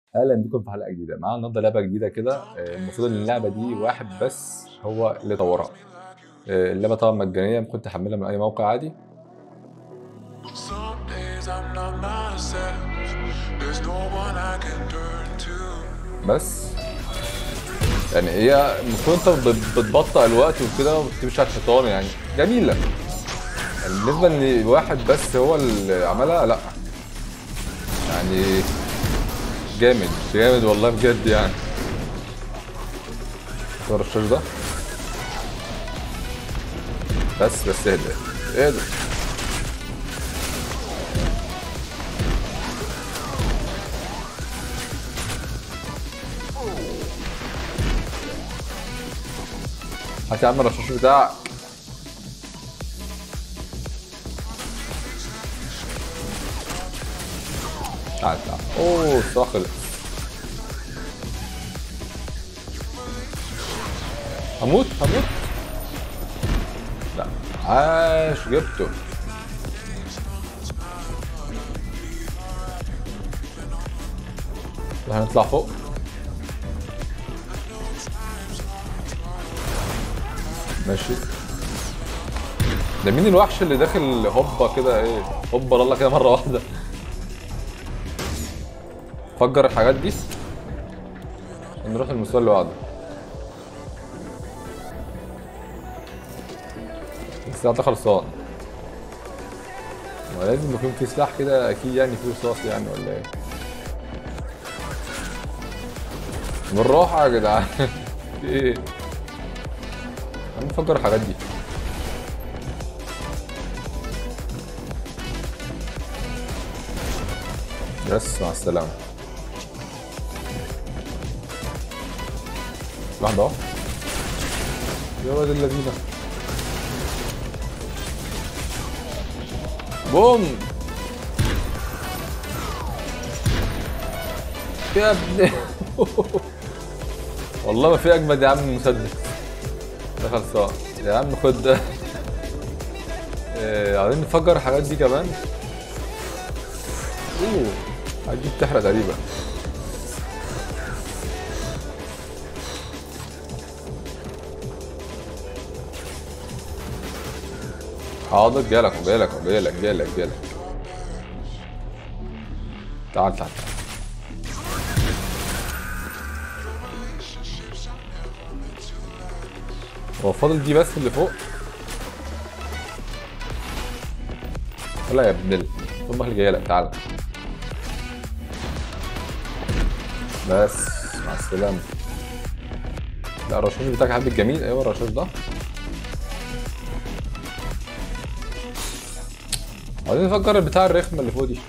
اهلا بكم في حلقه جديده معانا النهارده لعبه جديده كده آه، المفروض ان اللعبه دي واحد بس هو اللي طورها آه، اللعبه طبعا مجانيه ممكن تحملها من اي موقع عادي Some days I'm not myself. There's no one I can turn to. بس يعني هي المفروض انت بت- بتبطئ الوقت وكده وبتمشي على الحيطان يعني جميله يعني بالنسبه ان واحد بس هو اللي عملها لا يعني جامد جامد والله بجد يعني صور الشاش ده بس بس اهدى اهدى هات يا عم الرشاش بتاعك تعال تعال اوه الصراحة خلص هموت هموت لا عاش جبته هنطلع فوق ماشي ده مين الوحش اللي داخل هوبا كده ايه هوبا الله كده مره واحده فجر الحاجات دي نروح المستوى اللي بعده السلاح ده خلصان ما لازم يكون في سلاح كده اكيد يعني فيه رصاص يعني ولا ايه بالراحه يا جدعان في ايه هنفجر الحاجات دي بس مع السلامة لحظة اهو يا ولد اللذينة بوم يا ابني والله ما في اجمد يا عم من المسدس ده خلصان يا عم خد ده إيه، عايزين نفجر الحاجات دي كمان اوه الحاجات دي بتحرق تقريبا حاضر جالك وجالك وجالك جالك جالك تعال تعال تعال هو فاضل دي بس اللي فوق ولا يا ابن ال امك اللي جايه لك تعالى بس مع السلامة لا الرشاش بتاعك حد جميل ايوه الرشاش ده عايزين نفكر البتاع الرخمة اللي فوق دي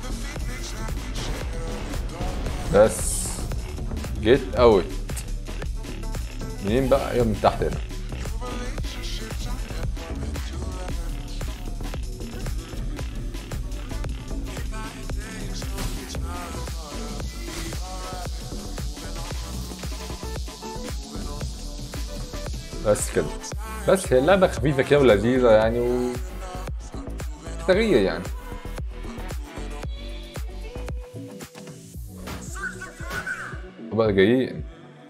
بس جيت اوت منين بقى ايوه من تحت هنا بس كده بس هي اللعبة خفيفة كده ولذيذة يعني و تغيير يعني بقى جايين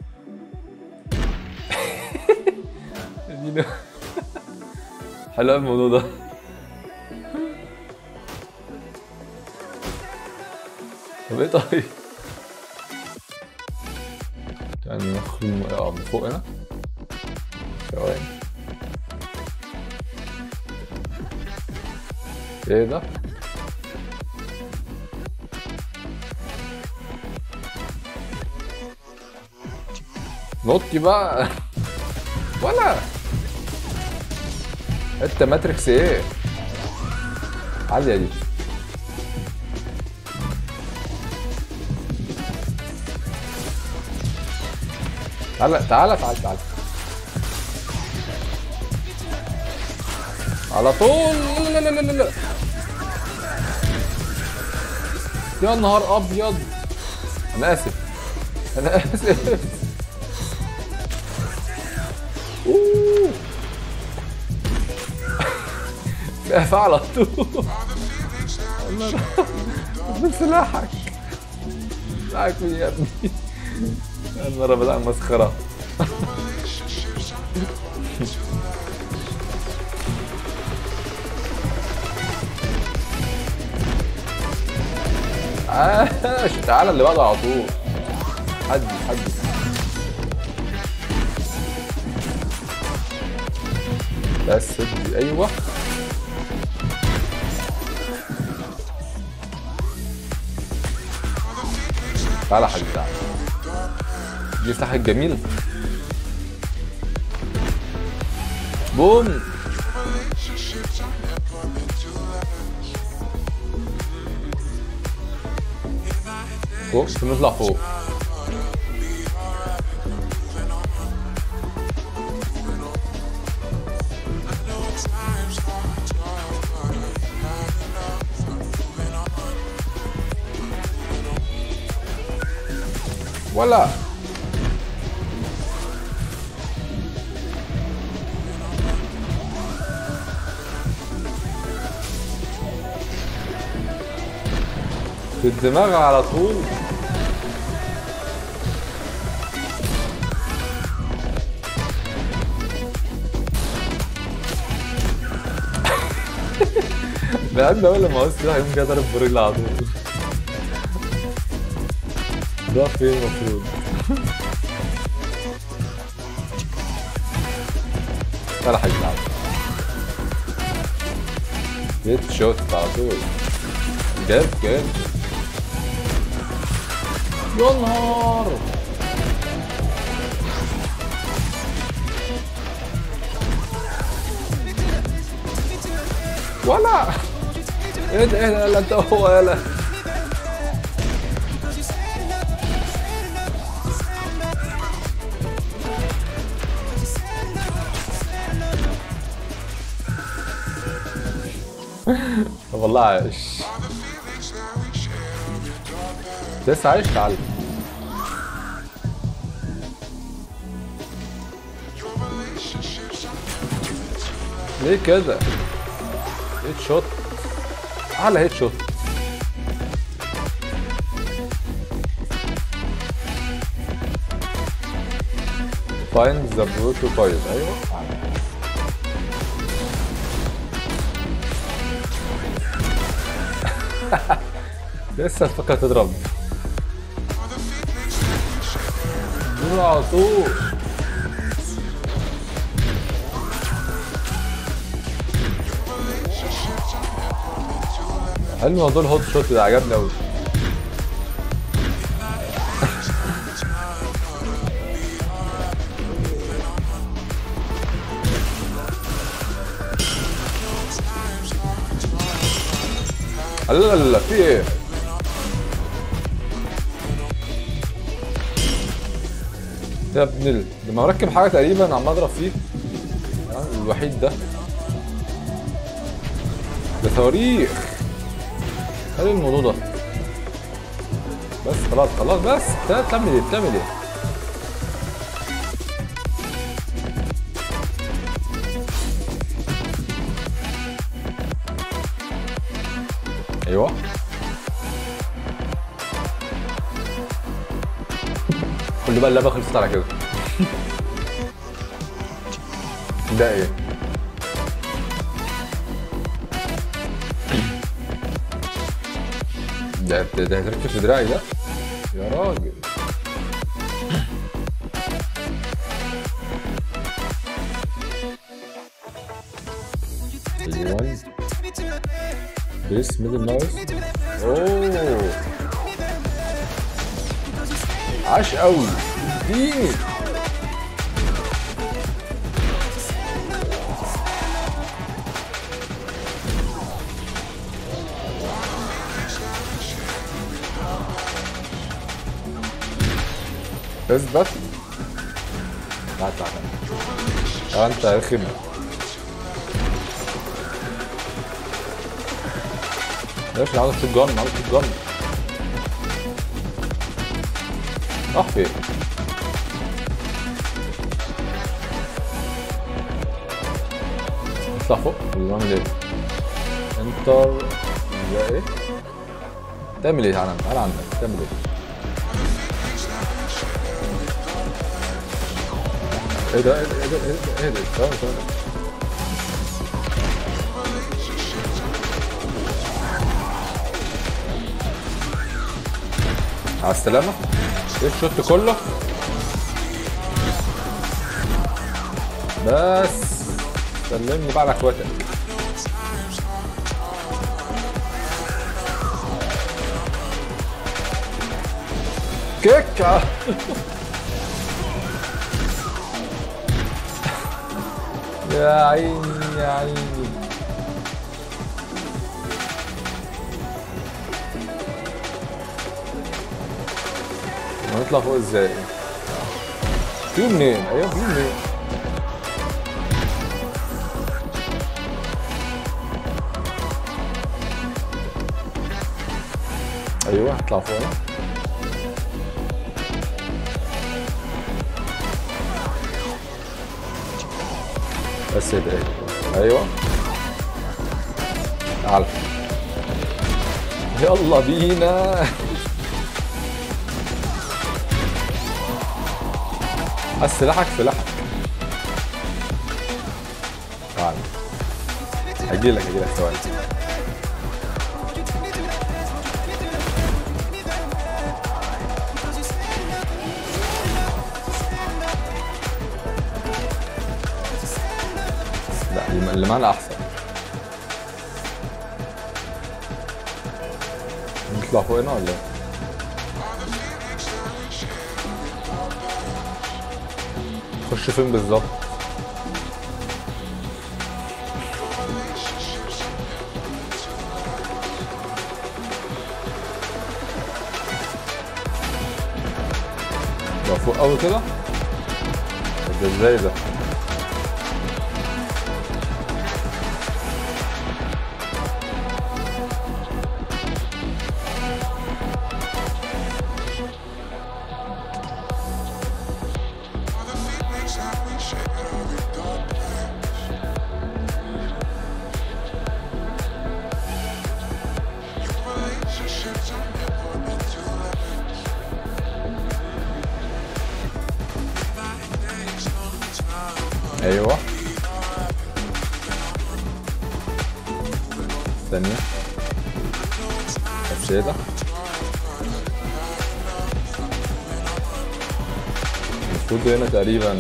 ادينا حلو أوي الموضوع ده طب ايه طيب يعني نخرج اه من فوق هنا ثواني ايه ده؟ نطي بقى ولا انت ماتريكس ايه؟ عالية دي تعالى تعالى تعالى تعالى على طول لا لا لا لا لا يا نهار ابيض انا اسف انا اسف اوه اقف على طول الله يرحمك من سلاحك معاك مين يا ابني المره بدأ مسخره عاش تعالى اللي بعده على طول حد حد بس ادي ايوه تعالى يا حبيبي تعالى دي سلاح الجميل بوم فوق نطلع فوق ولا في الدماغ على طول لأن أول لما عاوز كده هيقوم جاي ضارب برجل على طول ده فين المفروض ولا حاجة تعالى هيت شوت على طول جاب جاب يا نهار ولا ايه ده ايه ده لا انت هو يلا والله عايش لسه عايش تعال ليه كده هيت شوت اعلى هيت شوت فايند ذا بروتوتايب ايوه لسه تفكر تضرب دول على طول حلو موضوع الهوت شوت ده عجبني قوي لا لا لا في ايه يا ابن ال... لما مركب حاجه تقريبا عمال اضرب فيه آه، الوحيد ده ده صواريخ حلو الموضوع ده بس خلاص خلاص بس انت بتعمل ايه بتعمل ايه ايوه كل بقى اللعبه خلصت على كده ده ايه ده ده هتركب في دراعي ده يا راجل ايوه بيس ميدل ماوس اوه عاش قوي اديني اثبت تعال تعال تعال انت رخم ليش عاوز تجن عاوز تجن راح فين اطلع فوق ولا نعمل ايه انتر ده ايه تعمل ايه تعالى تعالى عندك تعمل ايه ايه ده ايه ده ايه ده ايه ده ثواني ثواني على السلامة ايه الشوت كله بس سلمني بقى على اخواتك كيك آه. يا عيني يا عيني هنطلع فوق ازاي؟ في منين؟ ايوه في منين؟ ايوه هطلع فوق هنا بس كده ايه ايوه تعال يلا بينا بس سلاحك سلاحك تعال هجيلك هجيلك ثواني لا اللي اللي معانا احسن نطلع فوق هنا ولا ايه؟ خش فين بالظبط؟ ده فوق قوي كده؟ طب ده ازاي ده؟ ايوه ثانية طب شيء ده المفروض هنا تقريبا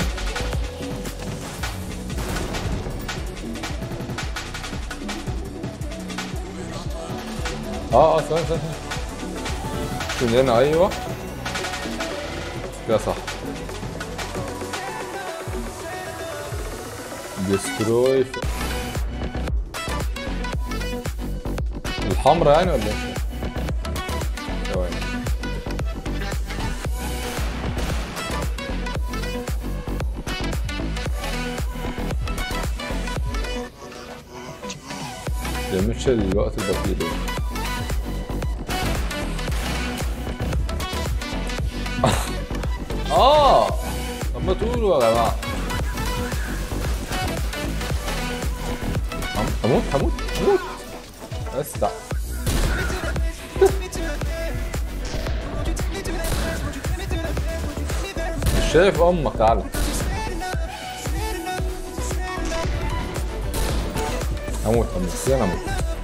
اه اه ثواني ثواني ثواني. من هنا ايوه كده صح ديستروي الحمرا يعني ولا ايه؟ ثواني ده مش الوقت البطيء ده اه طب ما تقولوا يا جماعه هم- هموت هموت هموت بس تعال مش شايف امك تعالى هموت هموت فين هموت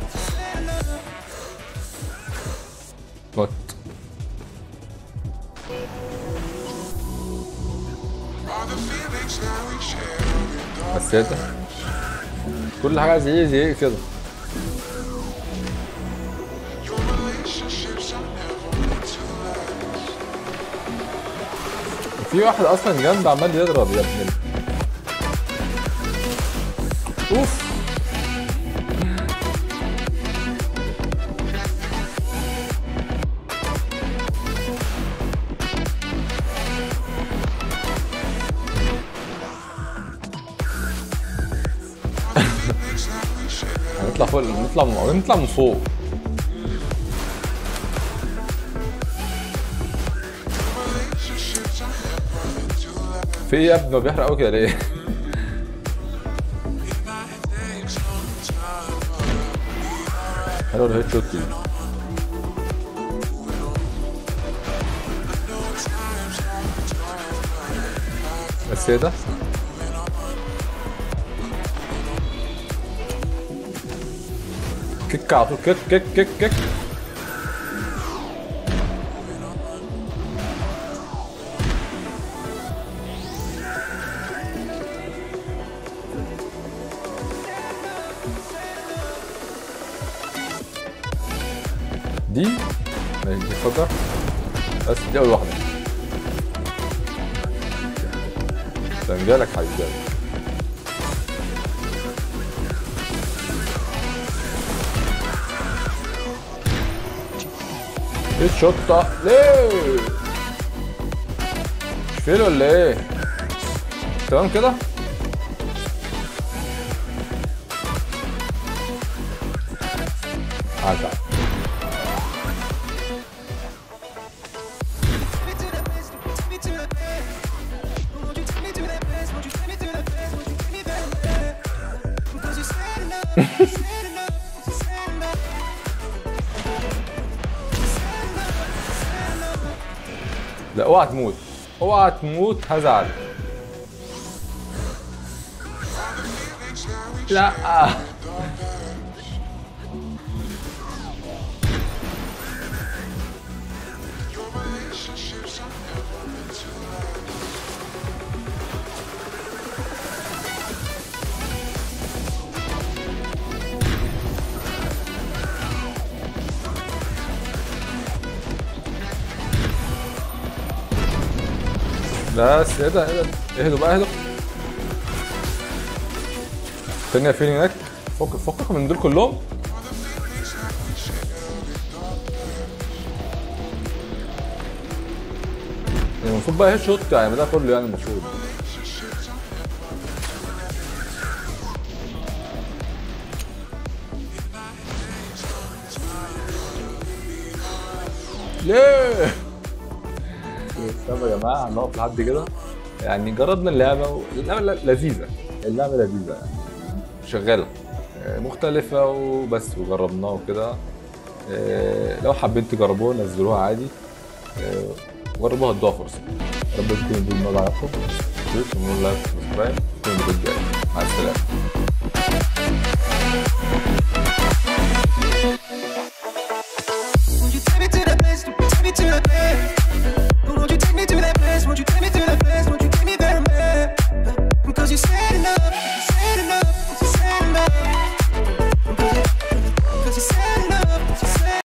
مت All the feelings that we share. بس كده كل حاجه زي زي كده Your relationships are never meant to last. في واحد اصلا جنب عمال يضرب يا ابن ال- اوف هنطلع فوق نطلع من نطلع من فوق Relationships are never meant to last. في ايه يا ابني ما بيحرق قوي كده ليه؟ It takes no time. حلو الهيد شوت دي بس ايه ده؟ كيك على طول كيك كيك كيك كيك دي ماشي دي فكر بس دي اول واحده كان جالك حبيبي جالك ايه الشطة ليه؟ مش فيل ولا ايه؟ تمام كده؟ تعال تعال لا اوعى تموت اوعى تموت هزعل لا بس ايه ده ايه ده اهدوا بقى اهدوا استنى فين هناك فك فكك من دول كلهم يعني المفروض بقى هيد شوت يعني ده كله يعني المفروض ليه؟ طب يا جماعه هنقف لحد كده يعني جربنا اللعبه اللعبه لذيذه اللعبه لذيذه يعني شغاله آه، مختلفه وبس وجربناها وكده آه، لو حابين تجربوها نزلوها عادي آه، جربوها ادوها فرصه يا رب تكونوا الفيديو النهارده عجبكم تعملوا لايك وسبسكرايب تكونوا الفيديو الجاي مع السلامه Would you take me to the place? Take me to the